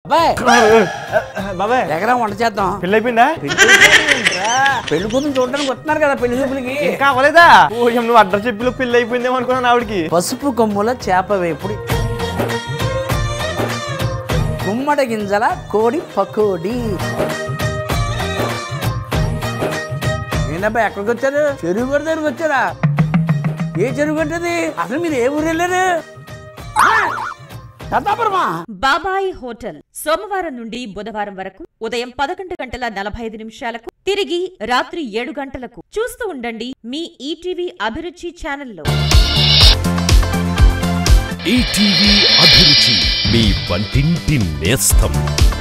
Bye బాబాయ్ ఎగరా వంట చేద్దాం పెళ్ళి అయిపోయిందా పెళ్లి కూతురు చూడడానికి వస్తున్నారు కదా పెళ్లి చూపులకి ఇంకా అవ్వలేదా ఓ ఏం నువ్వు అడ్రస్ చెప్పి పెళ్ళి అయిపోయిందేమో అనుకున్నాను ఆవిడకి పసుపు కొమ్ముల చేప వేపుడి గుమ్మడి గింజల కోడి పకోడి ఏంటబ్బా ఎక్కడికి వచ్చారు చెరువు గడ్డ దగ్గరికి వచ్చారా ఏ చెరువు గడ్డది అసలు మీరు ఏ ఊరు వెళ్ళారు ఆ! పెద్దాపురమా బాబాయ్ హోటల్ సోమవారం నుండి బుధవారం వరకు ఉదయం పదకొండు గంటల నలభై ఐదు నిమిషాలకు తిరిగి రాత్రి ఏడు గంటలకు చూస్తూ ఉండండి మీ ఈటీవీ అభిరుచి ఛానల్లో ఈటీవీ అభిరుచి మీ వంటింటి నేస్తం